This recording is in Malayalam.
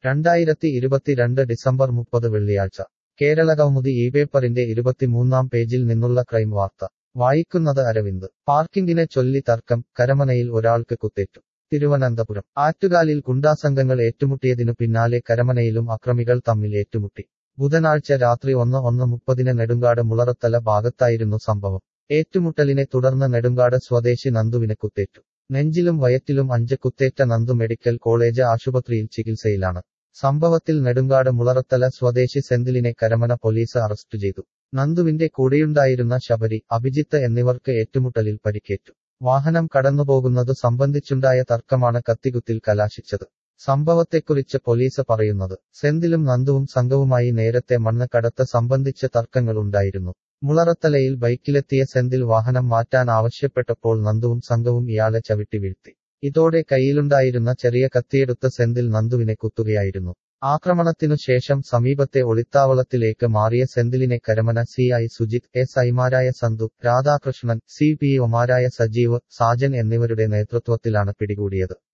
രണ്ടായിരത്തി ഇരുപത്തിരണ്ട് ഡിസംബർ മുപ്പത് വെള്ളിയാഴ്ച കേരളകൗമുദി ഈ പേപ്പറിന്റെ ഇരുപത്തിമൂന്നാം പേജിൽ നിന്നുള്ള ക്രൈം വാർത്ത വായിക്കുന്നത് അരവിന്ദ് പാർക്കിംഗിനെ ചൊല്ലി തർക്കം കരമനയിൽ ഒരാൾക്ക് കുത്തേറ്റു തിരുവനന്തപുരം ആറ്റുകാലിൽ ഗുണ്ടാസംഘങ്ങൾ ഏറ്റുമുട്ടിയതിനു പിന്നാലെ കരമനയിലും അക്രമികൾ തമ്മിൽ ഏറ്റുമുട്ടി ബുധനാഴ്ച രാത്രി ഒന്ന് ഒന്ന് മുപ്പതിന് നെടുങ്കാട് മുളറത്തല ഭാഗത്തായിരുന്നു സംഭവം ഏറ്റുമുട്ടലിനെ തുടർന്ന് നെടുങ്കാട് സ്വദേശി നന്ദുവിന് കുത്തേറ്റു നെഞ്ചിലും വയറ്റിലും അഞ്ച് കുത്തേറ്റ നന്ദു മെഡിക്കൽ കോളേജ് ആശുപത്രിയിൽ ചികിത്സയിലാണ് സംഭവത്തിൽ നെടുങ്കാട് മുളറത്തല സ്വദേശി സെന്തിലിനെ കരമന പോലീസ് അറസ്റ്റ് ചെയ്തു നന്ദുവിന്റെ കൂടെയുണ്ടായിരുന്ന ശബരി അഭിജിത്ത് എന്നിവർക്ക് ഏറ്റുമുട്ടലിൽ പരിക്കേറ്റു വാഹനം കടന്നുപോകുന്നതു സംബന്ധിച്ചുണ്ടായ തർക്കമാണ് കത്തികുത്തിൽ കലാശിച്ചത് സംഭവത്തെക്കുറിച്ച് പോലീസ് പറയുന്നത് സെന്തിലും നന്ദുവും സംഘവുമായി നേരത്തെ മണ്ണ് കടത്ത് സംബന്ധിച്ച തർക്കങ്ങളുണ്ടായിരുന്നു മുളറത്തലയിൽ ബൈക്കിലെത്തിയ സെന്തിൽ വാഹനം മാറ്റാൻ ആവശ്യപ്പെട്ടപ്പോൾ നന്ദുവും സംഘവും ഇയാളെ ചവിട്ടി വീഴ്ത്തി ഇതോടെ കയ്യിലുണ്ടായിരുന്ന ചെറിയ കത്തിയെടുത്ത് സെന്തിൽ നന്ദുവിനെ കുത്തുകയായിരുന്നു ആക്രമണത്തിനു ശേഷം സമീപത്തെ ഒളിത്താവളത്തിലേക്ക് മാറിയ സെന്തിലിനെ Karamana C I Sujith S ഐമാരായ സന്തു രാധാകൃഷ്ണൻ സി പി ഒമാരായ സജീവ് സാജൻ എന്നിവരുടെ നേതൃത്വത്തിലാണ് പിടികൂടിയത്